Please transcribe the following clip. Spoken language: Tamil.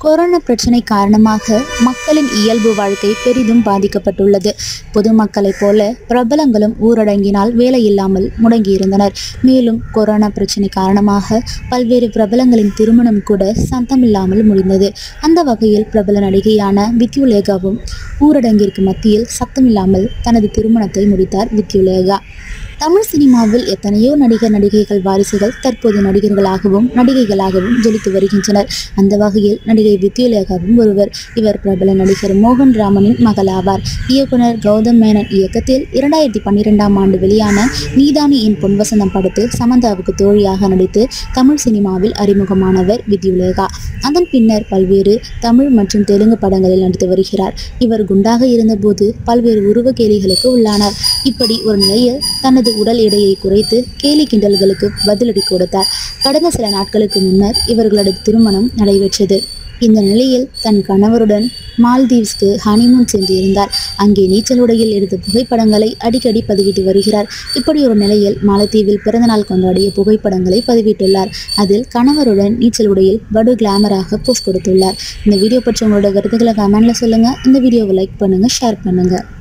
கொரோனா பிரச்சனை காரணமாக மக்களின் இயல்பு வாழ்க்கை பெரிதும் பாதிக்கப்பட்டுள்ளது பொதுமக்களைப் போல பிரபலங்களும் ஊரடங்கினால் வேலையில்லாமல் முடங்கியிருந்தனர் மேலும் கொரோனா பிரச்சனை காரணமாக பல்வேறு பிரபலங்களின் திருமணம் கூட சத்தமில்லாமல் முடிந்தது அந்த வகையில் பிரபல நடிகையான வித்யுலேகாவும் ஊரடங்கிற்கு மத்தியில் சத்தமில்லாமல் தனது திருமணத்தை முடித்தார் வித்யுலேகா தமிழ் சினிமாவில் எத்தனையோ நடிகர் நடிகைகள் வாரிசுகள் தற்போது நடிகர்களாகவும் நடிகைகளாகவும் ஜொலித்து வருகின்றனர் அந்த வகையில் நடிகை வித்யுலேகாவும் ஒருவர் இவர் பிரபல நடிகர் மோகன் ராமனின் மகள் ஆவார் இயக்குனர் கௌதம் மேனன் இயக்கத்தில் இரண்டாயிரத்தி பன்னிரெண்டாம் ஆண்டு வெளியான நீதானி என் பொன்வசந்தம் படத்தில் சமந்தாவுக்கு தோழியாக நடித்து தமிழ் சினிமாவில் அறிமுகமானவர் வித்யுலேகா அதன் பின்னர் பல்வேறு தமிழ் மற்றும் தெலுங்கு படங்களில் நடித்து வருகிறார் இவர் குண்டாக இருந்தபோது பல்வேறு உருவ கேலிகளுக்கு உள்ளானார் இப்படி ஒரு நிலையில் தனது உடல் எடையை குறைத்து கேலி கிண்டல்களுக்கு பதிலடி கொடுத்தார் கடந்த சில நாட்களுக்கு முன்னர் இவர்களது திருமணம் நடைபெற்றது இந்த நிலையில் தன் கணவருடன் மால்தீவ்ஸ்க்கு ஹனிமூன் சென்றிருந்தார் அங்கே நீச்சல் உடையில் எடுத்த புகைப்படங்களை அடிக்கடி பதிவிட்டு வருகிறார் இப்படி ஒரு நிலையில் மாலத்தீவில் பிறந்தநாள் கொண்டாடிய புகைப்படங்களை பதிவிட்டுள்ளார் அதில் கணவருடன் நீச்சல் உடையில் படு கிளாமராக போஸ்ட் கொடுத்துள்ளார் இந்த வீடியோ பற்றி உங்களோட கருத்துக்களை கமெண்ட்ல சொல்லுங்க இந்த வீடியோவை லைக் பண்ணுங்க ஷேர் பண்ணுங்க